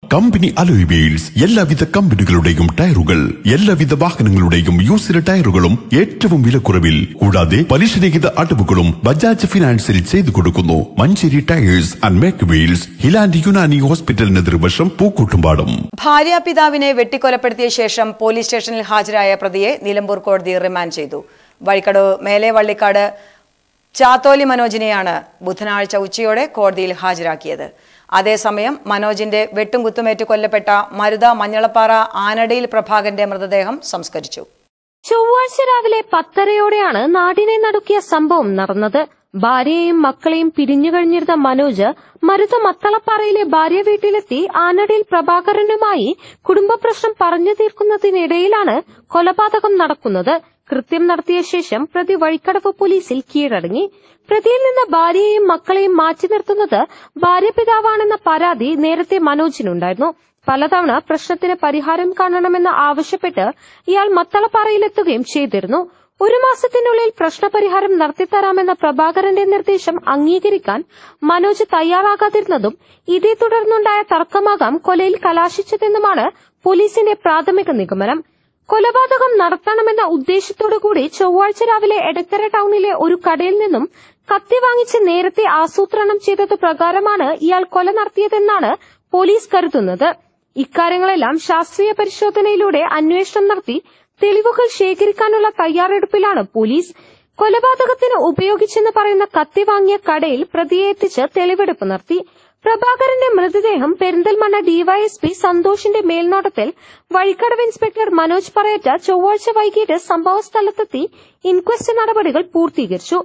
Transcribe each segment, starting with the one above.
Company alloy wheels എല്ലാവിധ കമ്പനികളുടെയും ടയറുകൾ എല്ലാവിധ വാഹനങ്ങളുടെയും യൂസിഡ് ടയറുകളും ഏറ്റവും വിലക്കുറവിൽ കൂടാതെ പലിശരഹിത അടവുകളും ബജാജ് ഫിനാൻസിൽ ചെയ്തു കൊടുക്കുന്നു Manjeri tyres and mag wheels highland Unani ഹോസ്പിറ്റലിന് എതിർവശം പൂക്കൂട്ടുംപാടം ഭാര്യാപിതാവിനെ വെട്ടിക്കൊലപ്പെടുത്തിയ ശേഷം പോലീസ് സ്റ്റേഷനിൽ ഹാജരായ പ്രതിയെ നിലമ്പൂർ കോടതി റിമാൻഡ് ചെയ്തു വഴിക്കടവ് മേലെ വള്ളിക്കാട് ചാത്തോലി മനോജിനെയാണ് ബുധനാഴ്ച ഉച്ചയോടെ കോടതിയിൽ ഹാജരാക്കിയത് അതേസമയം മനോജിന്റെ വെട്ടും കുത്തുമേറ്റ് കൊല്ലപ്പെട്ട മരുത മഞ്ഞളപ്പാറ ആനടയിൽ പ്രഭാകരന്റെ മൃതദേഹം സംസ്കരിച്ചു ചൊവ്വാഴ്ച രാവിലെ പത്തരയോടെയാണ് നാടിനെ നടുക്കിയ സംഭവം നടന്നത് ഭാര്യയെയും മക്കളെയും പിരിഞ്ഞു കഴിഞ്ഞിരുന്ന മനോജ് മരുത മത്തളപ്പാറയിലെ ഭാര്യ വീട്ടിലെത്തി ആനടിയിൽ പ്രഭാകരനുമായി കുടുംബ പ്രശ്നം പറഞ്ഞു തീർക്കുന്നതിനിടയിലാണ് കൊലപാതകം നടക്കുന്നത് കൃത്യം നടത്തിയ ശേഷം പ്രതി വഴിക്കടവ് പോലീസിൽ കീഴടങ്ങി പ്രതിയിൽ നിന്ന് ഭാര്യയെയും മക്കളെയും മാറ്റി നിർത്തുന്നത് ഭാര്യ പിതാവാണെന്ന പരാതി നേരത്തെ മനോജിനുണ്ടായിരുന്നു പലതവണ പ്രശ്നത്തിന് പരിഹാരം കാണണമെന്ന് ആവശ്യപ്പെട്ട് ഇയാൾ മത്തളപ്പാറയിലെത്തുകയും ചെയ്തിരുന്നു ഒരു മാസത്തിനുള്ളിൽ പ്രശ്നപരിഹാരം നടത്തിത്തരാമെന്ന പ്രഭാകരന്റെ നിർദ്ദേശം അംഗീകരിക്കാൻ മനോജ് തയ്യാറാകാതിരുന്നതും ഇതേ തുടർന്നുണ്ടായ തർക്കമാകാം കൊലയിൽ കലാശിച്ചതെന്നുമാണ് പോലീസിന്റെ പ്രാഥമിക നിഗമനം കൊലപാതകം നടത്തണമെന്ന ഉദ്ദേശത്തോടുകൂടി ചൊവ്വാഴ്ച രാവിലെ എടക്കര ടൗണിലെ ഒരു കടയിൽ നിന്നും കത്തി വാങ്ങിച്ച് നേരത്തെ ആസൂത്രണം ചെയ്തത് പ്രകാരമാണ് ഇയാൾ കൊല നടത്തിയതെന്നാണ് പോലീസ് കരുതുന്നത് ഇക്കാര്യങ്ങളെല്ലാം ശാസ്ത്രീയ പരിശോധനയിലൂടെ അന്വേഷണം നടത്തി തെളിവുകൾ ശേഖരിക്കാനുള്ള തയ്യാറെടുപ്പിലാണ് പോലീസ് കൊലപാതകത്തിന് ഉപയോഗിച്ചെന്ന് പറയുന്ന കത്തി വാങ്ങിയ കടയിൽ പ്രതിയെ എത്തിച്ച് തെളിവെടുപ്പ് നടത്തി പ്രഭാകരന്റെ മൃതദേഹം പെരിന്തൽമണ്ണ ഡിവൈഎസ്പി സന്തോഷിന്റെ മേൽനോട്ടത്തിൽ വഴിക്കടവ് ഇൻസ്പെക്ടർ മനോജ് പറയറ്റ ചൊവ്വാഴ്ച വൈകിട്ട് സംഭവസ്ഥലത്തെത്തി ഇൻക്വസ്റ്റ് നടപടികൾ പൂർത്തീകരിച്ചു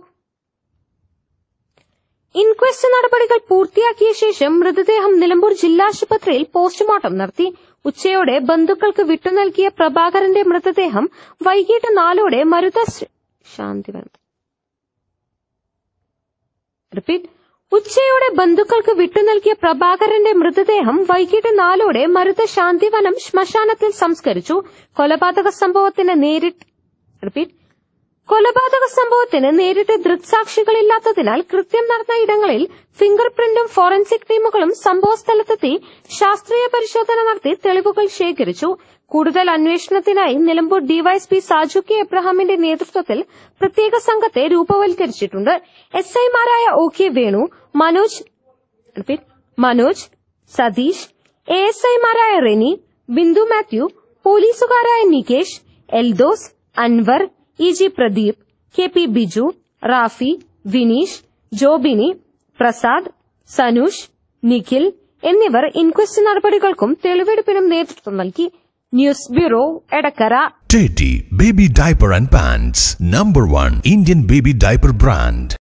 ഇൻക്വസ്റ്റ് നടപടികൾ പൂർത്തിയാക്കിയ ശേഷം മൃതദേഹം നിലമ്പൂർ ജില്ലാ ആശുപത്രിയിൽ പോസ്റ്റ്മോർട്ടം നടത്തി ഉച്ചയോടെ ബന്ധുക്കൾക്ക് വിട്ടുനൽകിയ പ്രഭാകരന്റെ മൃതദേഹം വൈകിട്ട് നാലോടെ മരുത ശ്രീ- ശാന്തിവനം റിപ്പീറ്റ് ഉച്ചയോടെ ബന്ധുക്കൾക്ക് വിട്ടുനൽകിയ പ്രഭാകരന്റെ മൃതദേഹം വൈകിട്ട് നാലോടെ മരുത ശാന്തിവനം ശ്മശാനത്തിൽ സംസ്കരിച്ചു കൊലപാതക സംഭവത്തിന് നേരിട്ട് റിപ്പീറ്റ് കൊലപാതക സംഭവത്തിന് നേരിട്ട് ദൃക്സാക്ഷികളില്ലാത്തതിനാൽ കൃത്യം നടന്ന ഇടങ്ങളിൽ ഫിംഗർ പ്രിന്റും ഫോറൻസിക് ടീമുകളും സംഭവസ്ഥലത്തെത്തി ശാസ്ത്രീയ പരിശോധന നടത്തി തെളിവുകൾ ശേഖരിച്ചു കൂടുതൽ അന്വേഷണത്തിനായി നിലമ്പൂർ ഡിവൈഎസ്പി സാജു കെ എബ്രഹാമിന്റെ നേതൃത്വത്തിൽ പ്രത്യേക സംഘത്തെ രൂപവൽക്കരിച്ചിട്ടുണ്ട് എസ് ഐമാരായ O K Venu Manoj repeat Manoj Satheesh A S ഐമാരായ റെനി ബിന്ദു മാത്യു പോലീസുകാരായ Nikesh Eldhose Anwar E G Pradeep K P Biju Rafi Vineesh Jobini Prasad Sanush Nikhil എന്നിവർ ഇൻക്വസ്റ്റ് നടപടികൾക്കും തെളിവെടുപ്പിനും നേതൃത്വം നൽകി news bureau Edakkara Teddy Baby Diaper and Pants, number one Indian baby diaper brand.